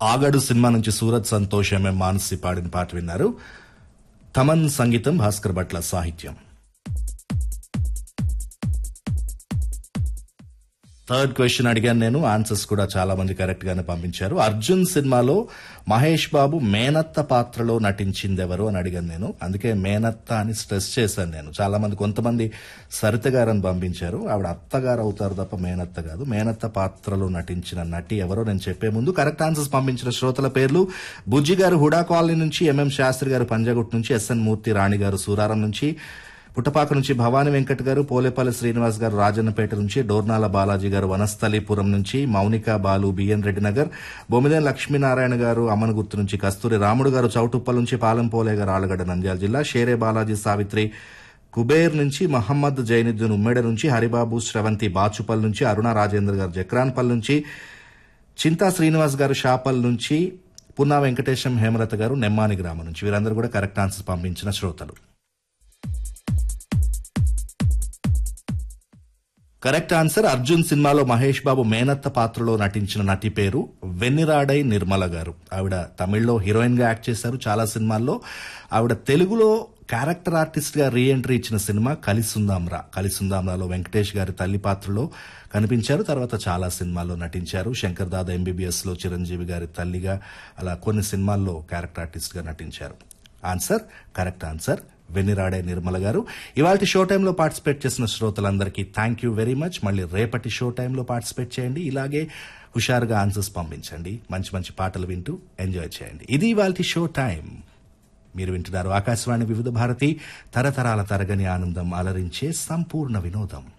ఆగడు cinema నుంచి Surat Santosh MM Manasi పాడిన పాట విన్నారు తమన్ సంగీతం భాస్కర్ భట్ల సాహిత్యం థర్డ్ క్వశ్చన్ అడిగాను నేను ఆన్సర్స్ కూడా చాలా మంది కరెక్ట్ గానే పంపించారు అర్జున్ సినిమాలో మహేష్ బాబు మేనత్త పాత్రలో నటించింది ఎవరు అని అడిగాను నేను అందుకే మేనత్త అని స్ట్రెస్ చేశాను నేను చాలా మంది కొంతమంది సరిత గారని పంపించారు ఆవిడ అత్తగారు అవుతారు తప్ప మేనత్త కాదు మేనత్త పాత్రలో నటించిన నటి ఎవరో నేను చెప్పే ముందు కరెక్ట్ ఆన్సర్స్ పంపించిన శ్రోతల పేర్లు బుజ్జి గారు హుడా కాలనీ నుంచి ఎంఎం శాస్త్రి గారు పంజగుట్ నుంచి ఎస్ఎన్ మూర్తి రాణి గారు సూరారం నుంచి పుట్టపాక నుంచి భవానీ వెంకట్ గారు పోలేపల్లి శ్రీనివాస్ గారు రాజన్నపేట నుంచి డోర్నాల బాలాజీ గారు వనస్థలీపురం నుంచి మౌనిక బాలు బిఎన్ రెడ్డి నగర్ బొమ్మిదేని లక్ష్మీనారాయణ గారు అమ్మనగుర్తు నుంచి కస్తూరి రాముడు గారు చౌటుప్పల్ నుంచి పాలెంపోలే గారు ఆలగడ్డ నంద్యాల జిల్లా షేరే బాలాజీ సావిత్రి కుబేర్ నుంచి మహమ్మద్ జైనుద్దీన్ ఉమ్మేడ నుంచి హరిబాబు శ్రవంతి బాచుపల్ నుంచి అరుణ రాజేంద్ర గారు జక్రాన్పల్ నుంచి చింతా శ్రీనివాస్ గారు షాపల్ నుంచి పున్నా వెంకటేశం హేమలత గారు నెమ్మాని గ్రామం నుంచి వీరందరూ కూడా కరెక్ట్ ఆన్సర్స్ పంపించిన శ్రోతలు కరెక్ట్ ఆన్సర్ అర్జున్ సినిమాలో మహేష్ బాబు మేనత్త పాత్రలో నటించిన నటి పేరు వెన్నిరాడై నిర్మల గారు ఆవిడ తమిళ్లో హీరోయిన్ గా యాక్ట్ చేశారు చాలా సినిమాల్లో ఆవిడ తెలుగులో క్యారెక్టర్ ఆర్టిస్ట్ గా రీఎంట్రీ ఇచ్చిన సినిమా కలిసుందాంరా కలిసుందాంరాలో వెంకటేష్ గారి తల్లి పాత్రలో కనిపించారు తర్వాత చాలా సినిమాల్లో నటించారు శంకర్ దాదా ఎంబీబీఎస్ లో చిరంజీవి గారి తల్లిగా అలా కొన్ని సినిమాల్లో క్యారెక్టర్ ఆర్టిస్ట్ గా నటించారు answer correct answer Venniradai Nirmala garu ఇవాళ షో టైంలో పార్టిసిపేట్ చేసిన శ్రోతలందరికీ థ్యాంక్ యూ వెరీ మచ్ మళ్ళీ రేపటి షో టైంలో పార్టిసిపేట్ చేయండి ఇలాగే హుషారుగా ఆన్సర్స్ పంపించండి మంచి మంచి పాటలు వింటూ ఎంజాయ్ చేయండి ఇది ఇవాళ షో టైం మీరు వింటున్నారు ఆకాశవాణి వివిధ భారతి తరతరాల తరగని ఆనందం అలరించే సంపూర్ణ వినోదం